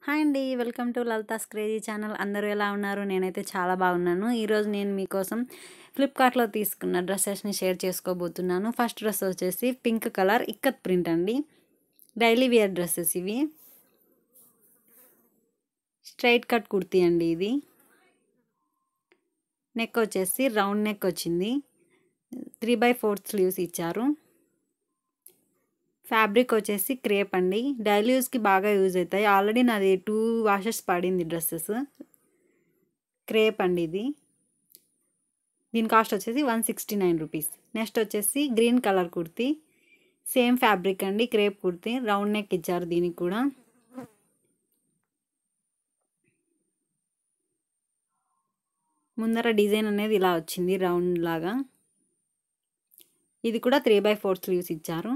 hi అండి welcome to Lalitha's crazy channel అందరూ ఎలా ఉన్నారు నేనైతే చాలా బాగున్నాను ఈరోజు నేను మీకోసం ఫ్లిప్కార్ట్లో తీసుకున్న డ్రెస్సెస్ని షేర్ చేసుకోబోతున్నాను ఫస్ట్ డ్రెస్ వచ్చేసి పింక్ కలర్ ఇక్కత్ ప్రింట్ అండి డైలీ వేర్ డ్రెస్సెస్ ఇవి స్ట్రైట్ కట్ కుర్తీ అండి ఇది నెక్ వచ్చేసి రౌండ్ నెక్ వచ్చింది త్రీ బై ఫోర్త్ స్లీవ్స్ ఇచ్చారు ఫ్యాబ్రిక్ వచ్చేసి క్రేప్ అండి డైలీ యూస్కి బాగా యూజ్ అవుతాయి ఆల్రెడీ నాది టూ వాషెస్ పడింది డ్రెస్సెస్ క్రేప్ అండి ఇది దీని కాస్ట్ వచ్చేసి one sixty nine rupees next వచ్చేసి green colour kurti same fabric అండి క్రేప్ కుర్తీ రౌండ్ నెక్ ఇచ్చారు దీనికి కూడా ముందర డిజైన్ అనేది ఇలా వచ్చింది రౌండ్ లాగా ఇది కూడా త్రీ బై ఫోర్ స్లీవ్స్ ఇచ్చారు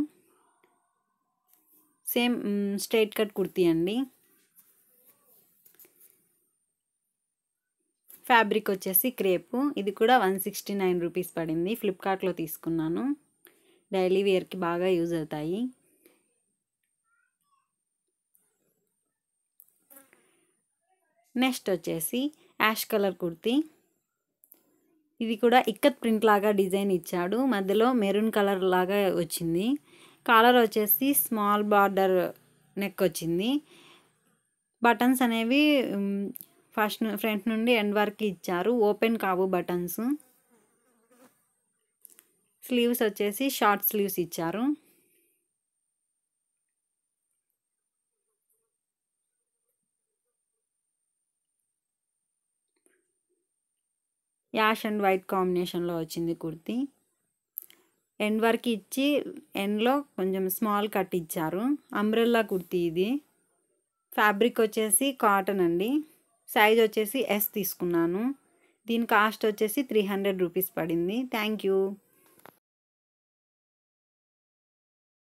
సేమ్ స్ట్రైట్ కట్ కుర్తీ అండి ఫ్యాబ్రిక్ వచ్చేసి క్రేపు ఇది కూడా వన్ సిక్స్టీ నైన్ రూపీస్ పడింది ఫ్లిప్కార్ట్లో తీసుకున్నాను డైలీ వేర్కి బాగా యూజ్ అవుతాయి నెక్స్ట్ వచ్చేసి యాష్ కలర్ కుర్తీ ఇది కూడా ఇక్కత్ ప్రింట్ లాగా డిజైన్ ఇచ్చాడు మధ్యలో మెరూన్ కలర్ లాగా వచ్చింది కాలర్ వచ్చేసి స్మాల్ బార్డర్ నెక్ వచ్చింది బటన్స్ అనేవి ఫస్ట్ ఫ్రంట్ నుండి ఎండ్ వరకు ఇచ్చారు ఓపెన్ కావు బటన్స్ స్లీవ్స్ వచ్చేసి షార్ట్ స్లీవ్స్ ఇచ్చారు యాష్ అండ్ వైట్ కాంబినేషన్లో వచ్చింది కుర్తీ ఎండ్ వరకు ఇచ్చి ఎండ్లో కొంచెం స్మాల్ కట్ ఇచ్చారు అంబ్రెల్లా కుర్తీ ఇది ఫ్యాబ్రిక్ వచ్చేసి కాటన్ అండి సైజ్ వచ్చేసి ఎస్ తీసుకున్నాను దీని కాస్ట్ వచ్చేసి త్రీ హండ్రెడ్ రూపీస్ పడింది థ్యాంక్ యూ